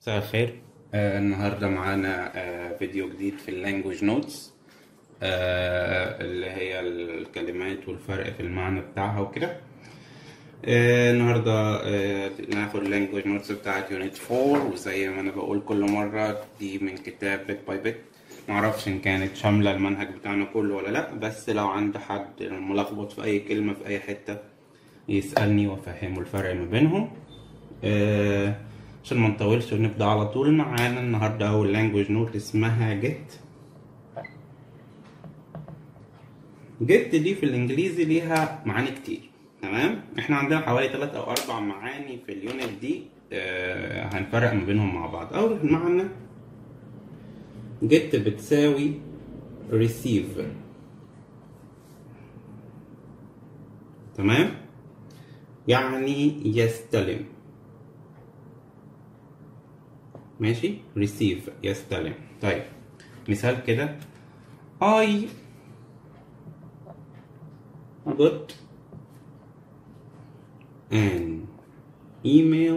مساء الخير آه النهارده معانا آه فيديو جديد في اللانجوج نوتس آه اللي هي الكلمات والفرق في المعنى بتاعها وكده آه النهارده آه ناخد اللانجوج نوتس بتاعت يونت 4 وزي ما انا بقول كل مره دي من كتاب بيت باي بيت معرفش ان كانت شامله المنهج بتاعنا كله ولا لا بس لو عند حد ملخبط في اي كلمه في اي حته يسالني وافهمه الفرق ما بينهم آه عشان ما نطولش ونبدا على طول معانا النهارده اول لانجوج نوت اسمها جيت جيت دي في الانجليزي ليها معاني كتير تمام احنا عندنا حوالي ثلاث او اربع معاني في اليونت دي آه هنفرق ما بينهم مع بعض اول معنى جيت بتساوي receive تمام يعني يستلم ماشي receive يستلم طيب مثال كده I got an email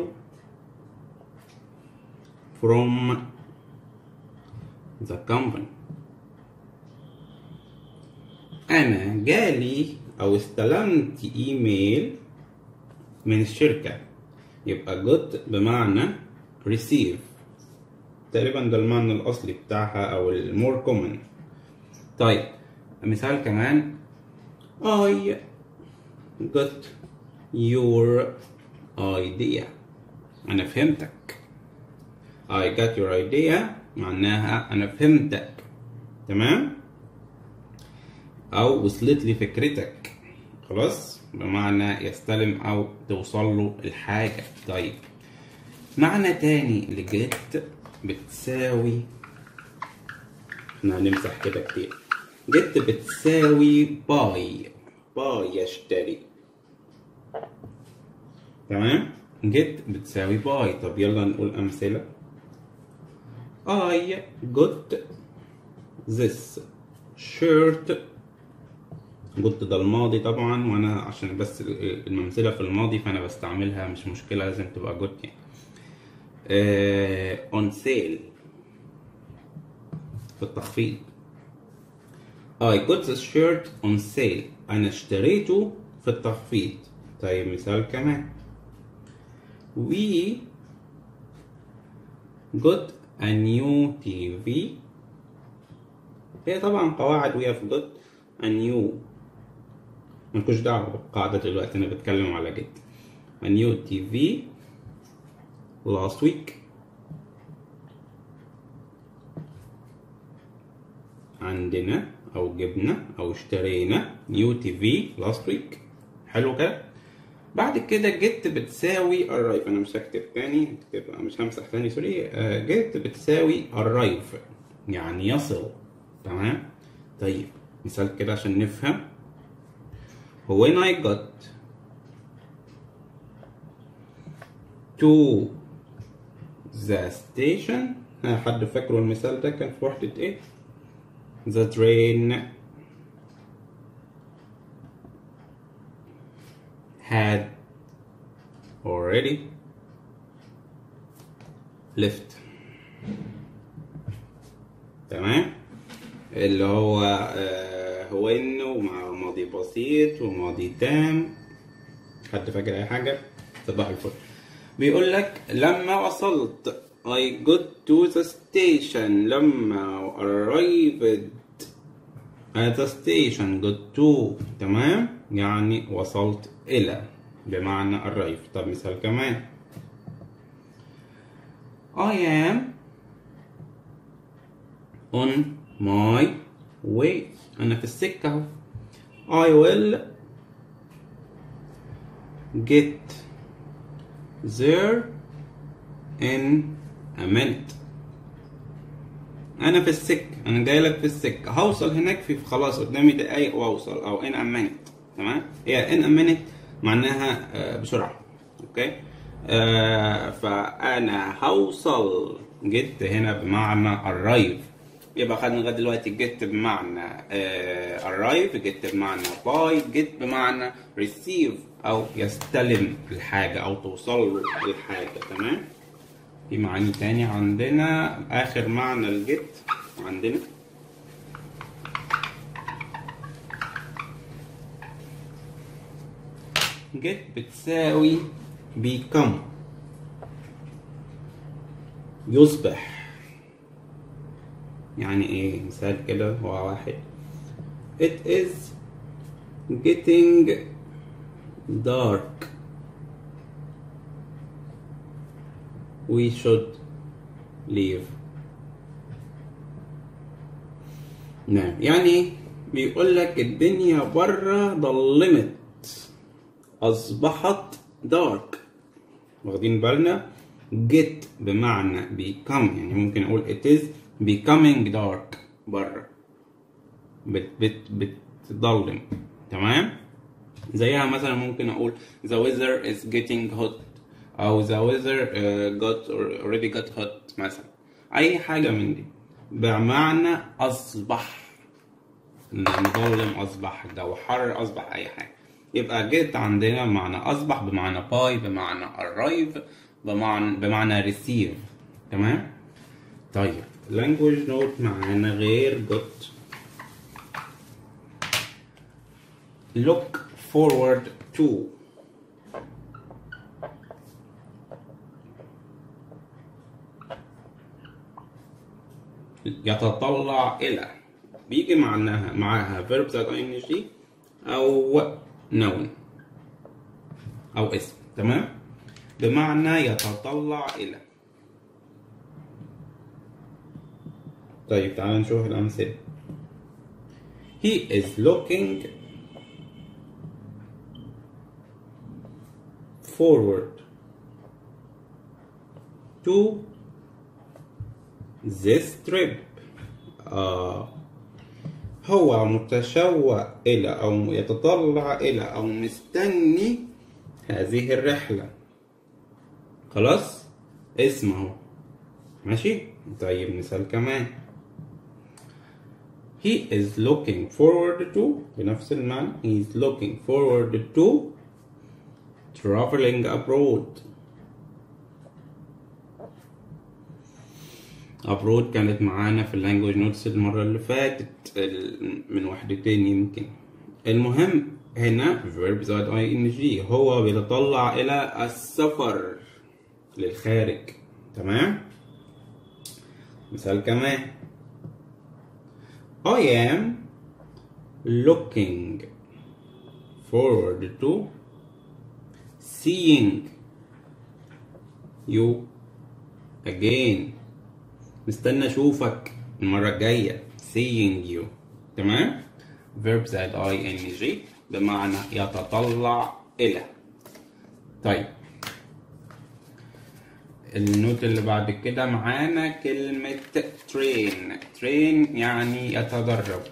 from the company أنا جالي أو استلمت إيميل من الشركة يبقى got بمعنى receive تقريبا ده المعنى الأصلي بتاعها أو المور كومن طيب مثال كمان I got your idea أنا فهمتك I got your idea معناها أنا فهمتك تمام أو وصلت لي فكرتك خلاص بمعنى يستلم أو توصل له الحاجة طيب معنى تاني لجيت بتساوي احنا هنمسح كده كتير جيت بتساوي باي باي يشتري تمام جيت بتساوي باي طب يلا نقول أمثلة I got this shirt جود ده الماضي طبعا وانا عشان بس الممثله في الماضي فانا بستعملها مش مشكله لازم تبقى جود يعني اون سيل في التخفيض I got this shirt on sale انا اشتريته في التخفيض طيب مثال كمان we got a new TV هي طبعا قواعد we have got a new ملكوش دعوة بالقاعدة دلوقتي أنا بتكلم على جد a new TV last week عندنا أو جبنا أو اشترينا new TV last week حلو كده بعد كده جيت بتساوي arrive أنا مش هكتب تاني هكتب مش همسح تاني سوري جيت بتساوي arrive يعني يصل تمام طيب مثال كده عشان نفهم when I got to the station حد فاكره المثال ده كان في وحدة ايه؟ The train had already left تمام اللي هو آه هو انه مع ماضي بسيط وماضي تام حد فاكر اي حاجه صباح الفل بيقول لك لما وصلت I got to the station لما arrived at the station got to تمام يعني وصلت إلى بمعنى arrive طب مثال كمان I am on my way أنا في السكة أهو I will get there in a minute أنا في السكة أنا جاي لك في السكة هوصل هناك في خلاص قدامي دقايق وأوصل أو in a minute تمام هي in a minute معناها بسرعة أوكي آه فأنا هوصل جيت هنا بمعنى arrive يبقى خدنا لغايه دلوقتي جيت بمعنى arrive جيت بمعنى باي جيت بمعنى receive او يستلم الحاجه او توصل له الحاجه تمام في معاني تاني عندنا اخر معنى الجيت عندنا جيت بتساوي become يصبح يعني ايه مثال كده هو واحد it is getting dark we should leave نعم يعني بيقول لك الدنيا بره ضلمت اصبحت دارك واخدين بالنا get بمعنى become يعني ممكن اقول it is becoming dark بره بت بت بتضلم تمام زيها مثلا ممكن اقول the weather is getting hot او the weather uh, got or already got hot مثلا اي حاجه من دي بمعنى اصبح مظلم اصبح جو حر اصبح اي حاجه يبقى جيت عندنا بمعنى اصبح بمعنى باي بمعنى arrive بمعنى بمعنى receive تمام طيب language note معانا غير got look forward to يتطلع إلى بيجي معناها معاها verb زائد ing أو noun أو اسم تمام بمعنى يتطلع إلى طيب تعال نشوف الأمثلة He is looking forward to this trip آه هو متشوق إلى أو يتطلع إلى أو مستني هذه الرحلة خلاص اسمه ماشي طيب مثال كمان He is looking forward to بنفس المعنى He is looking forward to traveling abroad abroad كانت معانا في اللانجوج نوتس المرة اللي فاتت ال- من وحدتين يمكن المهم هنا verb زائد ing هو بيتطلع إلى السفر للخارج تمام مثال كمان I am looking forward to seeing you again مستنى اشوفك المرة الجاية seeing you تمام verb زائد ing بمعنى يتطلع إلى طيب النوت اللي بعد كده معانا كلمة train train يعني يتدرب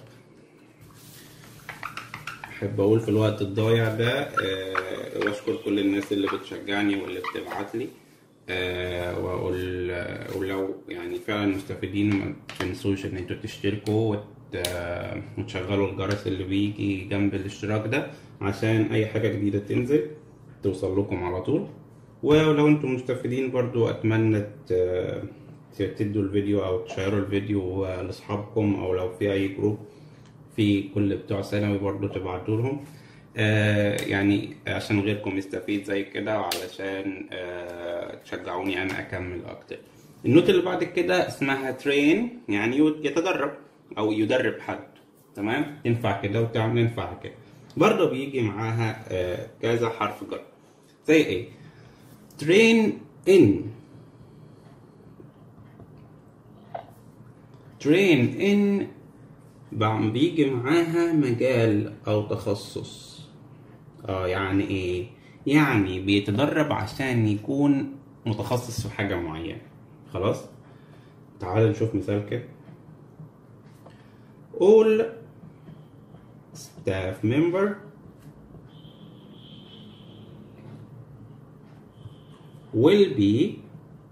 أحب أقول في الوقت الضايع ده آه، وأشكر كل الناس اللي بتشجعني واللي بتبعت لي آه، وأقول آه، ولو يعني فعلا مستفيدين ما تنسوش إن انتوا تشتركوا وت- آه، وتشغلوا الجرس اللي بيجي جنب الاشتراك ده عشان أي حاجة جديدة تنزل توصل لكم على طول ولو انتم مستفيدين برضو اتمنى ت- تدوا الفيديو او تشيروا الفيديو لاصحابكم او لو في اي جروب في كل بتوع ثانوي برضو تبعتوا لهم آه يعني عشان غيركم يستفيد زي كده وعلشان آه تشجعوني انا اكمل اكتر النوت اللي بعد كده اسمها ترين يعني يتدرب او يدرب حد تمام ينفع كده وتعمل ينفع كده برضه بيجي معاها آه كذا حرف جر زي ايه train in train in بعم بيجي معاها مجال او تخصص اه يعني ايه يعني بيتدرب عشان يكون متخصص في حاجة معينة خلاص تعال نشوف مثال كده all staff member will be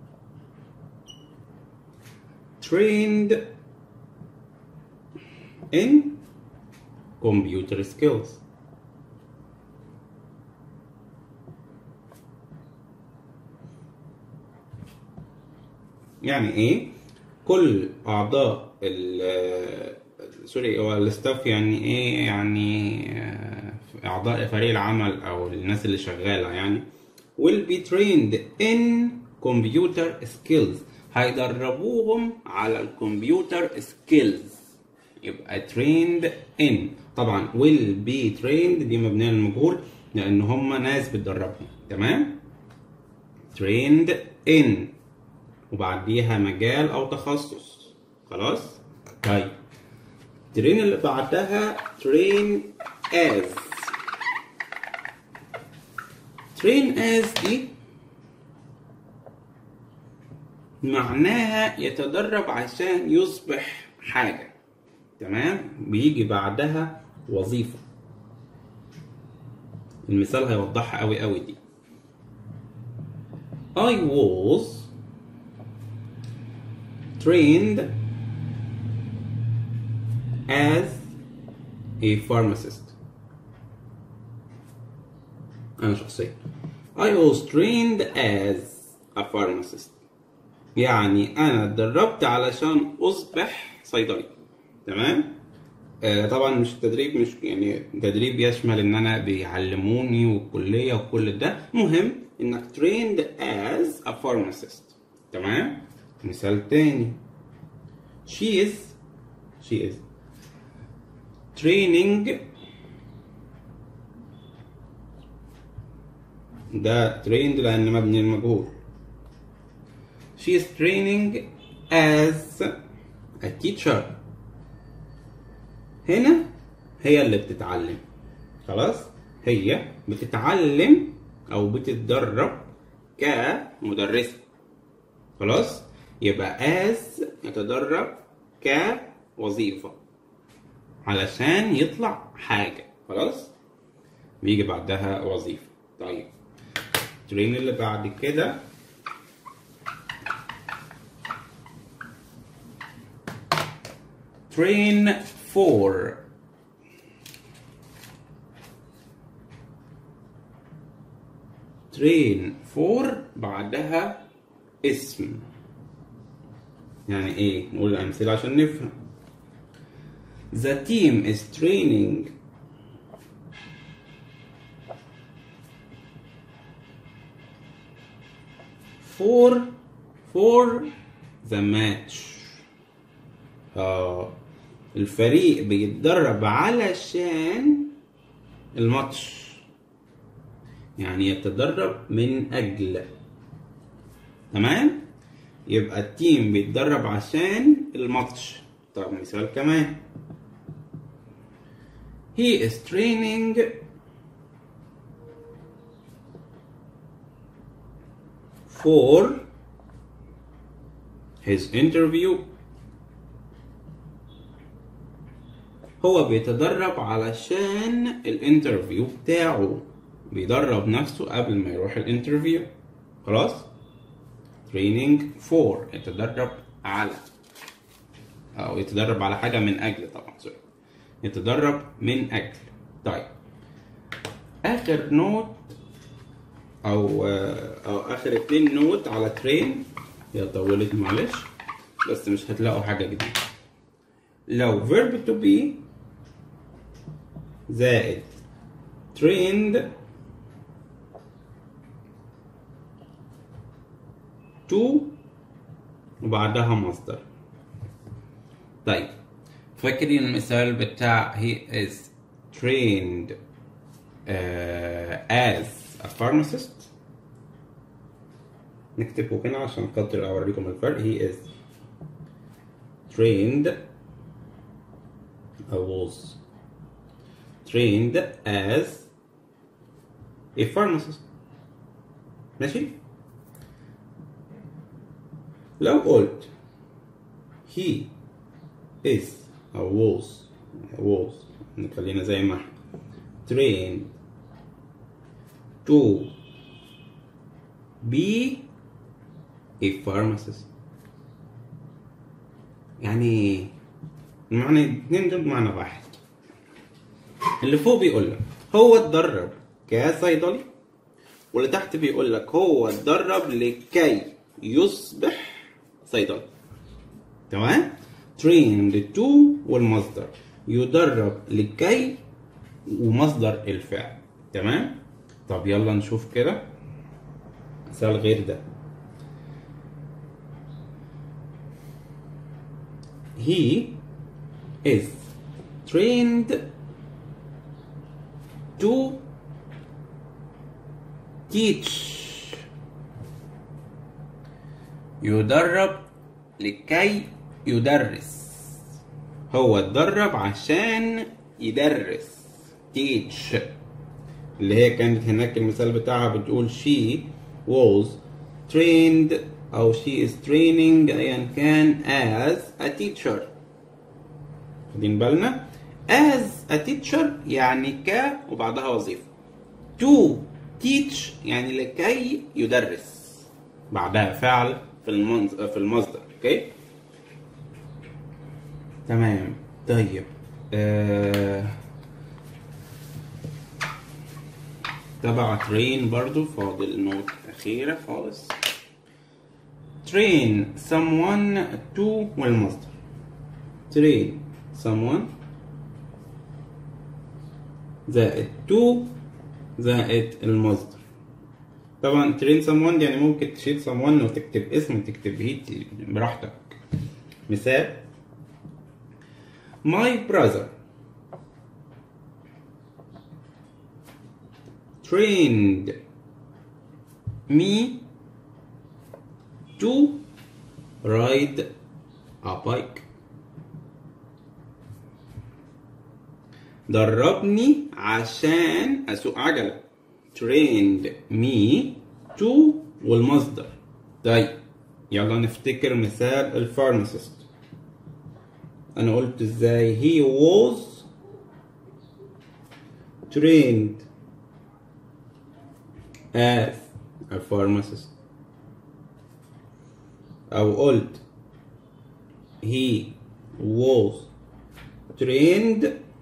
trained in computer skills. يعني ايه كل اعضاء ال سوري هو الستاف يعني ايه يعني آه، اعضاء فريق العمل او الناس اللي شغاله يعني will be trained in computer skills هيدربوهم على الكمبيوتر skills يبقى trained in طبعا will be trained دي مبنيه للمجهول لان هم ناس بتدربهم تمام trained in وبعديها مجال او تخصص خلاص طيب ترين اللي بعدها train as train as دي معناها يتدرب عشان يصبح حاجة تمام بيجي بعدها وظيفة المثال هيوضحها قوي قوي دي I was trained as a pharmacist أنا شخصيا I was trained as a pharmacist يعني أنا اتدربت علشان أصبح صيدلي تمام آه طبعا مش تدريب مش يعني تدريب يشمل ان انا بيعلموني والكليه وكل ده مهم انك trained as a pharmacist تمام مثال تاني she is she is training ده trained لان مبني المجهول she is training as a teacher هنا هي اللي بتتعلم خلاص هي بتتعلم او بتتدرب كمدرسة خلاص يبقى as يتدرب كوظيفة علشان يطلع حاجة خلاص بيجي بعدها وظيفة طيب الترين اللي بعد كده train for train for بعدها اسم يعني ايه نقول الامثله عشان نفهم the team is training for for the match آه الفريق بيتدرب علشان الماتش يعني يتدرب من أجل تمام يبقى التيم بيتدرب عشان الماتش طب مثال كمان he is training for his interview هو بيتدرب علشان الانترفيو بتاعه بيدرب نفسه قبل ما يروح الانترفيو خلاص training for يتدرب على او يتدرب على حاجة من اجل طبعا سوري يتدرب من اجل طيب اخر نوت او او اخر اتنين نوت على ترين هي طولت معلش بس مش هتلاقوا حاجة جديدة لو verb to be زائد trained to وبعدها مصدر طيب فاكرين المثال بتاع he is trained uh, as a pharmacist نكتبه هنا عشان خاطر اوريكم الفرق he is trained I was trained as a pharmacist ماشي لو قلت he is أو was was نخلينا زي ما احنا trained to be a pharmacist يعني المعنى اتنين دول معنى واحد اللي فوق بيقول لك هو اتدرب كصيدلي واللي تحت بيقول لك هو اتدرب لكي يصبح صيدلة تمام trained to والمصدر يدرب لكي ومصدر الفعل تمام طب يلا نشوف كده مثال غير ده he is trained to teach يدرب لكي يدرس هو اتدرب عشان يدرس teach اللي هي كانت هناك المثال بتاعها بتقول she was trained أو she is training أيا كان as a teacher واخدين بالنا as a teacher يعني ك وبعدها وظيفة to teach يعني لكي يدرس بعدها فعل في المنز... في المصدر اوكي تمام طيب آه... تبع ترين برضو فاضل نوت أخيرة خالص train someone to والمصدر train someone زائد to زائد المصدر طبعا train someone يعني ممكن تشيل someone وتكتب اسم وتكتب هيت براحتك مثال my brother trained me to ride a bike دربني عشان أسوق عجلة trained me to والمصدر طيب يلا نفتكر مثال الفارماسيست أنا قلت إزاي he was trained as a pharmacist أو قلت he was trained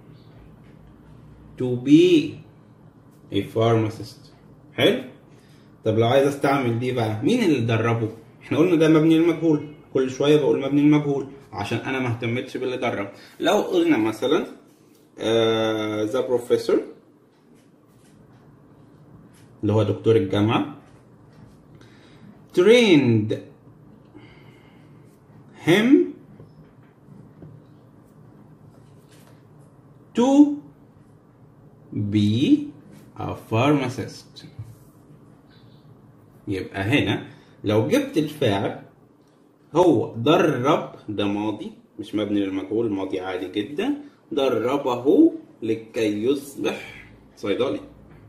to be a pharmacist حلو طب لو عايز استعمل دي بقى مين اللي دربه احنا قلنا ده مبني للمجهول كل شويه بقول مبني للمجهول عشان انا ما اهتمتش باللي درب لو قلنا مثلا ذا uh, بروفيسور اللي هو دكتور الجامعه trained him to be a pharmacist يبقى هنا لو جبت الفعل هو درب ده ماضي مش مبني للمجهول ماضي عادي جدا دربه لكي يصبح صيدلي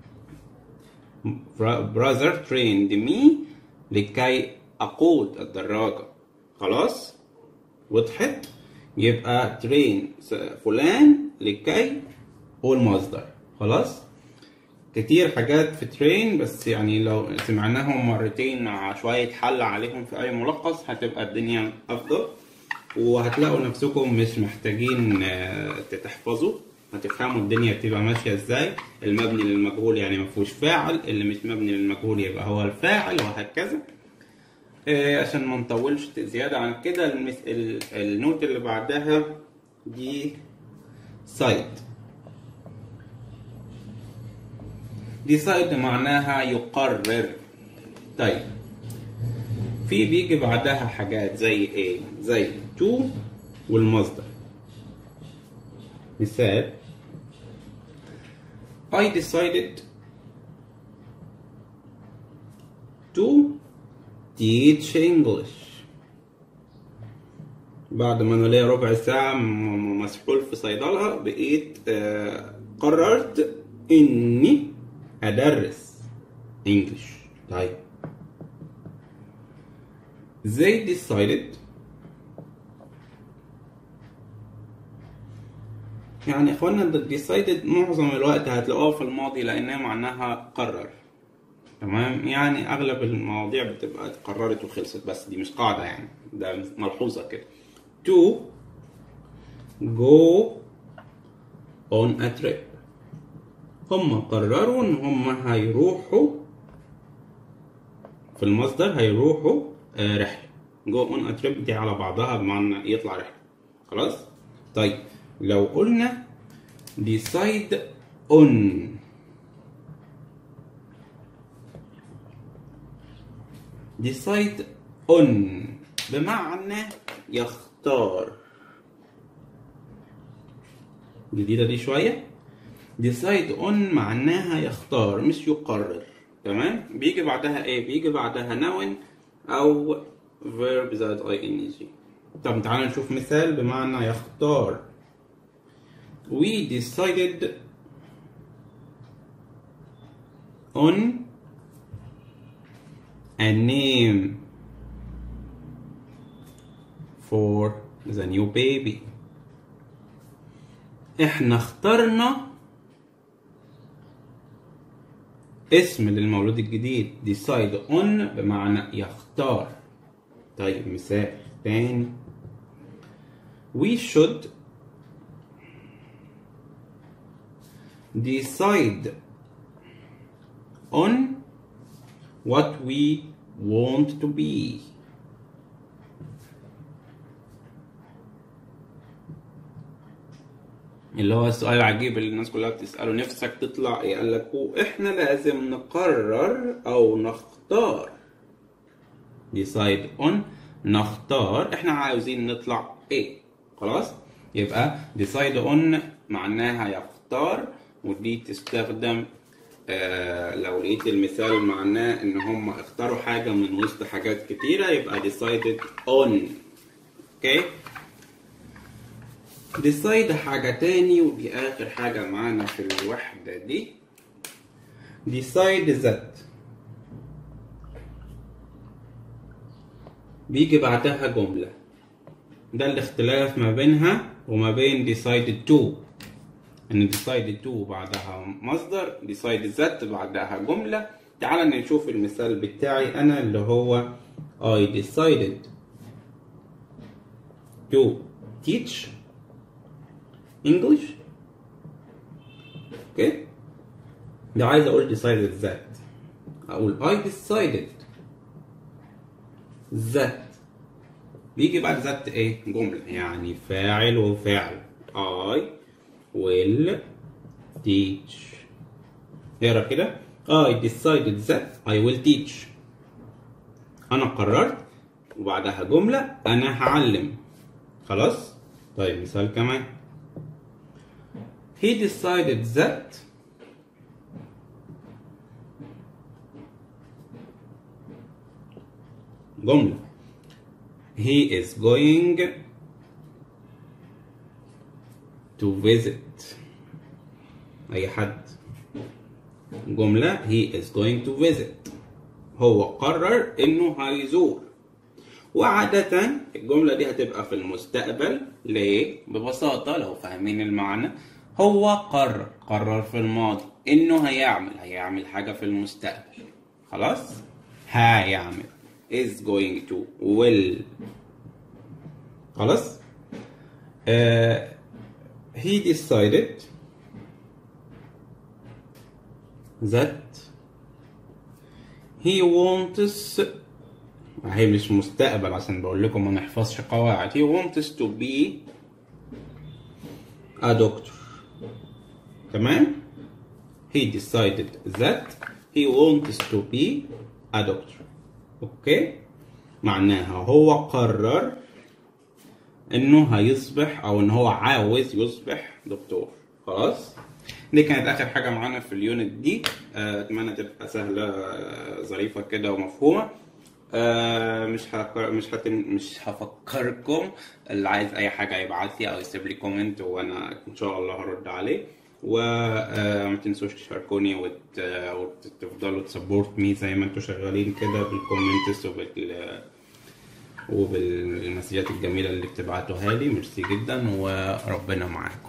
brother trained me لكي أقود الدراجة خلاص وضحت يبقى ترين فلان لكي هو المصدر خلاص كتير حاجات في ترين بس يعني لو سمعناهم مرتين مع شوية حل عليهم في أي ملخص هتبقى الدنيا أفضل وهتلاقوا نفسكم مش محتاجين تحفظوا هتفهموا الدنيا بتبقى ماشية ازاي المبني للمجهول يعني مفهوش فاعل اللي مش مبني للمجهول يبقى هو الفاعل وهكذا عشان ما نطولش زيادة عن كده النوت اللي بعدها دي سايد decide معناها يقرر طيب في بيجي بعدها حاجات زي ايه زي to والمصدر مثال I decided to teach English بعد ما انا ليا ربع ساعة مسحول في صيدلة بقيت آه قررت اني ادرس انجلش طيب they decided يعني اخوانا decided معظم الوقت هتلاقوها في الماضي لانها معناها قرر تمام يعني اغلب المواضيع بتبقى اتقررت وخلصت بس دي مش قاعدة يعني ده ملحوظة كده to go on a trip هم قرروا ان هم هيروحوا في المصدر هيروحوا رحلة go on a trip دي على بعضها بمعنى يطلع رحلة خلاص طيب لو قلنا decide on decide on بمعنى يختار جديدة دي شوية decide on معناها يختار مش يقرر تمام بيجي بعدها ايه بيجي بعدها noun او verb ذات ing طب تعالى نشوف مثال بمعنى يختار we decided on a name for the new baby احنا اخترنا اسم للمولود الجديد decide on بمعنى يختار طيب مثال تاني we should decide on what we want to be اللي هو السؤال العجيب اللي الناس كلها بتسأله نفسك تطلع ايه قال لك احنا لازم نقرر او نختار decide on نختار احنا عاوزين نطلع ايه خلاص يبقى decide on معناها يختار ودي تستخدم آه لو لقيت المثال معناه ان هم اختاروا حاجة من وسط حاجات كتيرة يبقى decided on اوكي decide حاجة تاني ودي آخر حاجة معانا في الوحدة دي decide that بيجي بعدها جملة ده الاختلاف ما بينها وما بين decided to ان decided to بعدها مصدر decided that بعدها جملة تعال نشوف المثال بتاعي انا اللي هو I decided to teach English اوكي ده عايز اقول decided that اقول I decided that بيجي بعد ذات ايه جملة يعني فاعل وفعل I will teach اقرا كده I decided that I will teach انا قررت وبعدها جملة انا هعلم خلاص طيب مثال كمان He decided that جملة He is going to visit أي حد جملة He is going to visit هو قرر إنه هيزور وعادة الجملة دي هتبقى في المستقبل ليه؟ ببساطة لو فاهمين المعنى هو قرر قرر في الماضي إنه هيعمل هيعمل حاجة في المستقبل خلاص؟ هيعمل is going to will خلاص؟ uh, he decided that he wants هي مش مستقبل عشان بقول لكم ما نحفظش قواعد he wants to be a doctor تمام he decided that he wants to be a doctor اوكي معناها هو قرر انه هيصبح او ان هو عاوز يصبح دكتور خلاص دي كانت اخر حاجه معانا في اليونت دي آه، اتمنى تبقى سهله آه، ظريفه كده ومفهومه آه، مش هفكر مش هتن... مش هفكركم اللي عايز اي حاجه يبعت لي او يسيب لي كومنت وانا ان شاء الله هرد عليه وما تنسوش تشاركوني وت... وتفضلوا تسبورت مي زي ما انتوا شغالين كده بالكومنتس وبال وبالمسجات الجميله اللي بتبعتوها لي ميرسي جدا وربنا معاكم